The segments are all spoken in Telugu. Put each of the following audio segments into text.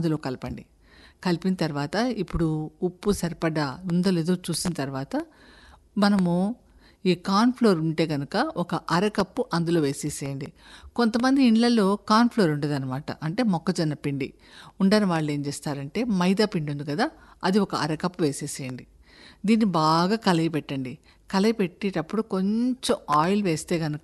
అందులో కలపండి కలిపిన తర్వాత ఇప్పుడు ఉప్పు సరిపడా ఉందో లేదో చూసిన తర్వాత మనము ఈ కార్న్ఫ్లోర్ ఉంటే కనుక ఒక అరకప్పు అందులో వేసేసేయండి కొంతమంది ఇళ్లలో కార్న్ఫ్లోర్ ఉండదు అనమాట అంటే మొక్కజొన్న పిండి ఉండని వాళ్ళు ఏం చేస్తారంటే మైదా పిండి ఉంది కదా అది ఒక అరకప్పు వేసేసేయండి దీన్ని బాగా కలయి పెట్టండి కలయి పెట్టేటప్పుడు కొంచెం ఆయిల్ వేస్తే కనుక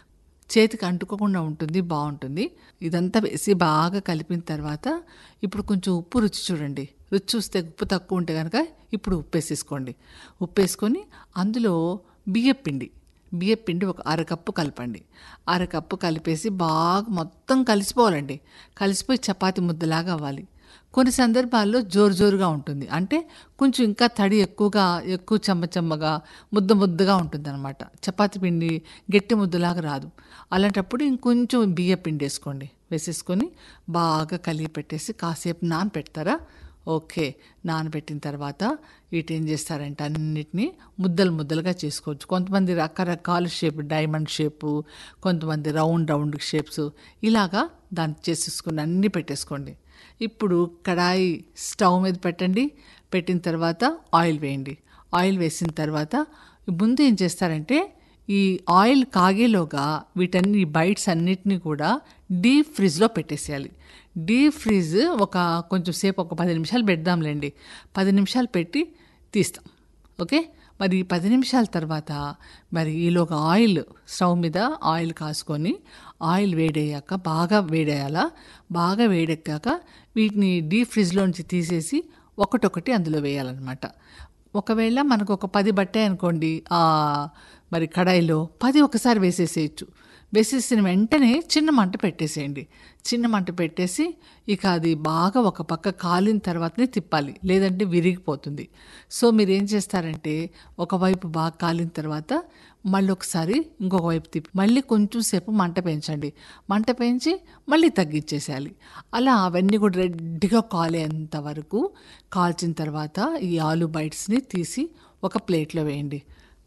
చేతికి అంటుకోకుండా ఉంటుంది బాగుంటుంది ఇదంతా వేసి బాగా కలిపిన తర్వాత ఇప్పుడు కొంచెం ఉప్పు రుచి చూడండి రుచి చూస్తే ఉప్పు తక్కువ ఉంటే కనుక ఇప్పుడు ఉప్పు వేసేసుకోండి ఉప్పు వేసుకొని అందులో బియ్యపిండి బియ్యపిండి ఒక అరకప్పు కలపండి అరకప్పు కలిపేసి బాగా మొత్తం కలిసిపోవాలండి కలిసిపోయి చపాతి ముద్దలాగా అవ్వాలి కొన్ని సందర్భాల్లో జోరు జోరుగా ఉంటుంది అంటే కొంచెం ఇంకా తడి ఎక్కువగా ఎక్కువ చెమ్మ చెమ్మగా ముద్ద ముద్దగా ఉంటుంది అనమాట చపాతి పిండి గట్టి ముద్దలాగా రాదు అలాంటప్పుడు ఇంకొంచెం బియ్య పిండి వేసుకోండి వేసేసుకొని బాగా కలిగి పెట్టేసి కాసేపు నానపెడతారా ఓకే నానబెట్టిన తర్వాత వీటి ఏం చేస్తారంటే అన్నిటినీ ముద్దలు ముద్దలుగా చేసుకోవచ్చు కొంతమంది రకరకాల షేప్ డైమండ్ షేపు కొంతమంది రౌండ్ రౌండ్ షేప్స్ ఇలాగా దాన్ని చేసేసుకుని అన్నీ పెట్టేసుకోండి ఇప్పుడు కడాయి స్టవ్ మీద పెట్టండి పెట్టిన తర్వాత ఆయిల్ వేయండి ఆయిల్ వేసిన తర్వాత ముందు ఏం చేస్తారంటే ఈ ఆయిల్ కాగేలోగా వీటన్ని బైట్స్ అన్నిటినీ కూడా డీప్ ఫ్రిడ్జ్లో పెట్టేసేయాలి డీప్ ఫ్రిడ్జ్ ఒక కొంచెం సేపు ఒక పది నిమిషాలు పెడదాంలేండి పది నిమిషాలు పెట్టి తీస్తాం ఓకే మరి పది నిమిషాల తర్వాత మరి ఈలోగా ఆయిల్ స్టవ్ మీద ఆయిల్ కాసుకొని ఆయిల్ వేడయ్యాక బాగా వేడేయాలా బాగా వేడెక్కాక వీటిని డీప్ ఫ్రిడ్జ్లోంచి తీసేసి ఒకటొకటి అందులో వేయాలన్నమాట ఒకవేళ మనకు ఒక పది బట్టాయి అనుకోండి ఆ మరి కడాయిలో పది ఒకసారి వేసేసేయచ్చు వేసేసిన వెంటనే చిన్న మంట పెట్టేసేయండి చిన్న మంట పెట్టేసి ఇక అది బాగా ఒక పక్క కాలిన తర్వాతనే తిప్పాలి లేదంటే విరిగిపోతుంది సో మీరు ఏం చేస్తారంటే ఒకవైపు బాగా కాలిన తర్వాత మళ్ళీ ఒకసారి ఇంకొక వైపు తిప్పి మళ్ళీ కొంచెం సేపు మంట పెంచండి మంట పెంచి మళ్ళీ తగ్గించేసేయాలి అలా అవన్నీ కూడా రెడ్డిగా కాలేంత వరకు కాల్చిన తర్వాత ఈ ఆలు బైట్స్ని తీసి ఒక ప్లేట్లో వేయండి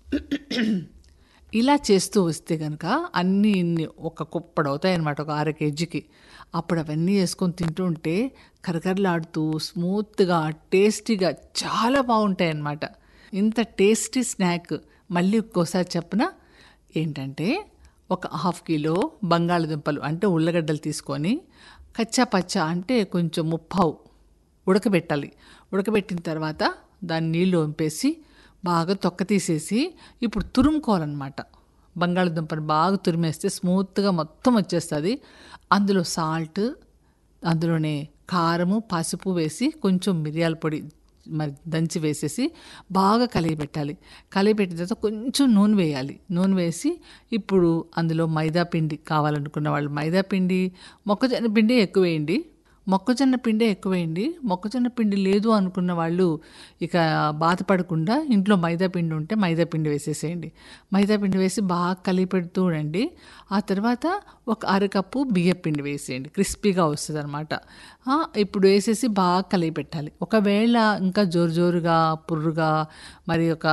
ఇలా చేస్తూ వస్తే కనుక అన్నీ ఇన్ని ఒక కుప్పడు అవుతాయి అనమాట ఒక అర కేజీకి అప్పుడు అవన్నీ వేసుకొని తింటూ ఉంటే కరకరలాడుతూ స్మూత్గా టేస్టీగా చాలా బాగుంటాయి అన్నమాట ఇంత టేస్టీ స్నాక్ మళ్ళీ ఒక్కోసారి చెప్పన ఏంటంటే ఒక హాఫ్ కిలో బంగాళదుంపలు అంటే ఉల్లగడ్డలు తీసుకొని కచ్చా పచ్చా అంటే కొంచెం ముప్పావు ఉడకబెట్టాలి ఉడకబెట్టిన తర్వాత దాన్ని నీళ్ళు వంపేసి బాగా తొక్క తీసేసి ఇప్పుడు తురుముకోవాలన్నమాట బంగాళదుంపని బాగా తురిమేస్తే స్మూత్గా మొత్తం వచ్చేస్తుంది అందులో సాల్ట్ అందులోనే కారము పసుపు వేసి కొంచెం మిరియాల పొడి మరి దంచి వేసేసి బాగా కలిగి పెట్టాలి కలిగి పెట్టిన తర్వాత కొంచెం నూనె వేయాలి నూనె వేసి ఇప్పుడు అందులో మైదా పిండి కావాలనుకున్న వాళ్ళు మైదా పిండి మొక్కజొన్న పిండి ఎక్కువ వేయండి మొక్కజొన్న పిండే ఎక్కువేయండి మొక్కజొన్న పిండి లేదు అనుకున్న వాళ్ళు ఇక బాధపడకుండా ఇంట్లో మైదా పిండి ఉంటే మైదా పిండి వేసేసేయండి మైదా పిండి వేసి బాగా కలిపి పెడుతూ ఉండండి ఆ తర్వాత ఒక అరకప్పు బియ్య పిండి వేసేయండి క్రిస్పీగా వస్తుంది అనమాట ఇప్పుడు వేసేసి బాగా కలిపి పెట్టాలి ఒకవేళ ఇంకా జోరు జోరుగా పుర్రుగా మరి ఒక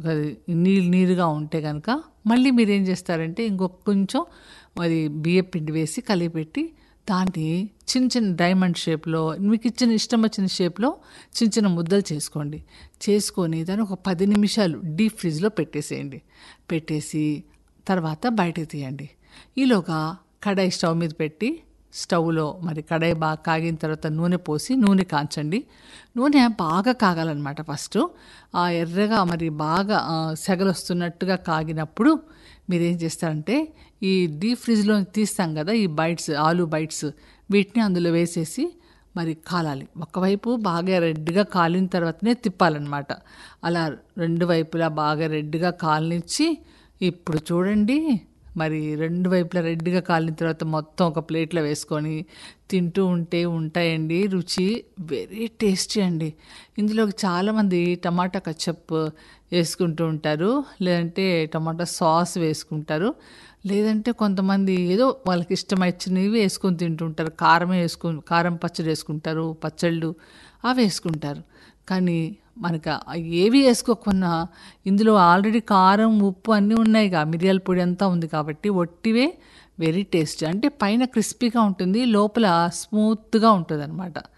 నీళ్ళు నీరుగా ఉంటే కనుక మళ్ళీ మీరు ఏం చేస్తారంటే ఇంకొక కొంచెం మరి బియ్య పిండి వేసి కలిపెట్టి దాన్ని చిన్న చిన్న డైమండ్ షేప్లో మీకు ఇచ్చిన ఇష్టం వచ్చిన షేప్లో చిన్న చిన్న ముద్దలు చేసుకోండి చేసుకొని దాన్ని ఒక పది నిమిషాలు డీప్ ఫ్రిడ్జ్లో పెట్టేసేయండి పెట్టేసి తర్వాత బయటకు తీయండి ఈలోగా కడాయి స్టవ్ మీద పెట్టి స్టవ్లో మరి కడాయి బాగా కాగిన తర్వాత నూనె పోసి నూనె కాంచండి నూనె బాగా కాగాలన్నమాట ఫస్ట్ ఆ ఎర్రగా మరి బాగా సెగలు వస్తున్నట్టుగా కాగినప్పుడు మీరేం చేస్తారంటే ఈ డీప్ ఫ్రిడ్జ్లో తీస్తాం కదా ఈ బైట్స్ ఆలు బైట్స్ వీటిని అందులో వేసేసి మరి కాలాలి ఒకవైపు బాగా రెడ్గా కాలిన తర్వాతనే తిప్పాలన్నమాట అలా రెండు వైపులా బాగా రెడ్గా కాలనిచ్చి ఇప్పుడు చూడండి మరి రెండు వైపులా రెడ్గా కాలిన తర్వాత మొత్తం ఒక ప్లేట్లో వేసుకొని తింటూ ఉంటే ఉంటాయండి రుచి వెరీ టేస్టీ అండి ఇందులో చాలామంది టమాటా కచ్చప్ వేసుకుంటూ ఉంటారు లేదంటే టమాటా సాస్ వేసుకుంటారు లేదంటే కొంతమంది ఏదో వాళ్ళకి ఇష్టం వచ్చినవి వేసుకొని తింటుంటారు కారం వేసుకు కారం పచ్చడి వేసుకుంటారు పచ్చళ్ళు అవి వేసుకుంటారు కానీ మనకు ఏవి వేసుకోకున్నా ఇందులో ఆల్రెడీ కారం ఉప్పు అన్నీ ఉన్నాయిగా మిరియాల పొడి అంతా ఉంది కాబట్టి ఒట్టివే వెరీ టేస్టీ అంటే పైన క్రిస్పీగా ఉంటుంది లోపల స్మూత్గా ఉంటుంది అనమాట